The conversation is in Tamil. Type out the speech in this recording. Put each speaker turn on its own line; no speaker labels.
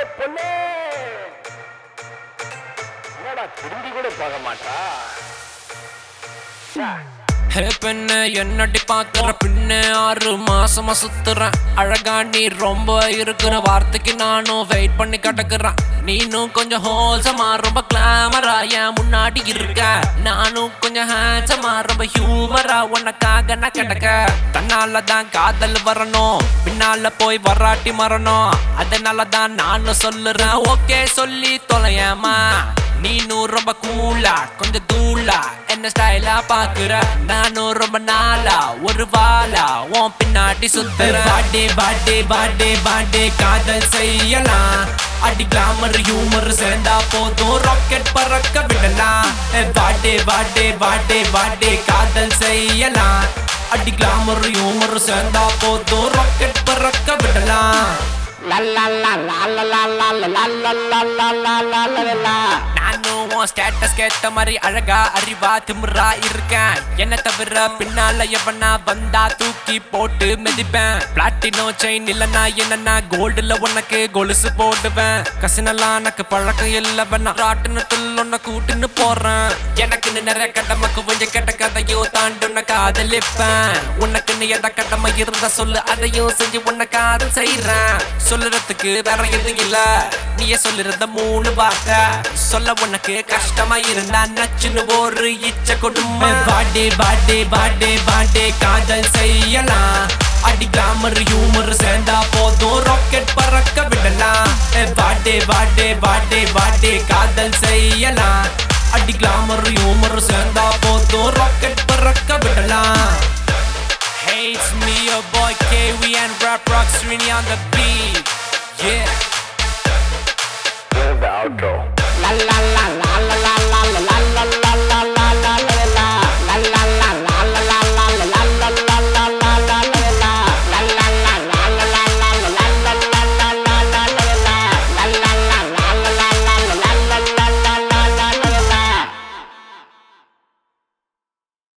பொண்ணு என்னடா திரும்பி கூட பார்க்க மாட்டா ச்சே.
ஹே பெண்ணு என்னடி பாக்குற பின்ன ஆறு மாசமா சுத்துறேன் அழகா நீ ரொம்ப இருக்கிற வார்த்தைக்கு நானும் வெயிட் பண்ணி கிடக்குறேன் நீனும் கொஞ்சம் ஹோல்சமா ரொம்ப கிளாமரா என் முன்னாடி இருக்க நானும் கொஞ்சம் ஹேண்ட்ஸமா ரொம்ப ஹியூமரா உனக்காக நான் கிடக்க தன்னால தான் காதல் வரணும் பின்னால போய் வராட்டி மறணும் அதனால தான் நானும் சொல்லுறேன் ஓகே சொல்லி தொலையமா நீனும் ரொம்ப கூலா கொஞ்சம் தூளா என்ன ஸ்டைலா பாக்குற நானும் ரொம்ப நாளா ஒரு வாளா உன் பின்னாடி சுத்துற பாட்டே பாட்டே பாட்டே பாட்டே காதல் செய்யலாம் அடி கிளாமர் ஹியூமர் சேர்ந்தா போதும் ராக்கெட் பறக்க விடலாம் பாட்டே பாட்டே பாட்டே பாட்டே காதல் செய்யலாம் அடி கிளாமர் ஹியூமர் சேர்ந்தா போதும் ராக்கெட் பறக்க விடலாம்
லா லா லா லா லா லா லா லா லா லா லா லா லா லா லா லா.
நானும் உன் ஸ்டேட்டஸ் கேட்ட மாதிரி அழகா அறிவா திமிரா இருக்கேன் என்ன தவிர பின்னால எவனா வந்தா தூக்கி போட்டு மிதிப்பேன் பிளாட்டினோ செயின் இல்லனா என்னன்னா கோல்டுல உனக்கு கொலுசு போடுவேன் கசினெல்லாம் எனக்கு பழக்கம் இல்லவனா ராட்டினத்தில் உன்னை கூட்டின்னு போறேன் எனக்குன்னு நிறைய கடமை குவிஞ்ச கெட்ட கதையோ தாண்டு உன்னை காதலிப்பேன் உனக்குன்னு எந்த கடமை இருந்தா சொல்லு அதையும் செஞ்சு உன்னை காதல் செய்றேன் சொல்லுறதுக்கு வேற எதுவும் இல்ல நீயே சொல்லிருந்த மூணு வார்த்தை சொல்ல உனக்கு கஷ்டமா இருந்தா நச்சுன்னு ஒரு இச்ச கொடுமை பாடே பாடே பாடே பாடே காதல் செய்யலாம் அடி கிளாமர் ஹியூமர் சேர்ந்தா போதும் ராக்கெட் பறக்க விடலாம் பாடே பாடே பாடே பாடே காதல் செய்யலாம் அடி கிளாமர் ஹியூமர் சேர்ந்தா போதும் ராக்கெட் பறக்க விடலாம் Hey, it's me, your boy KW and Rap Rock Srini on the beat.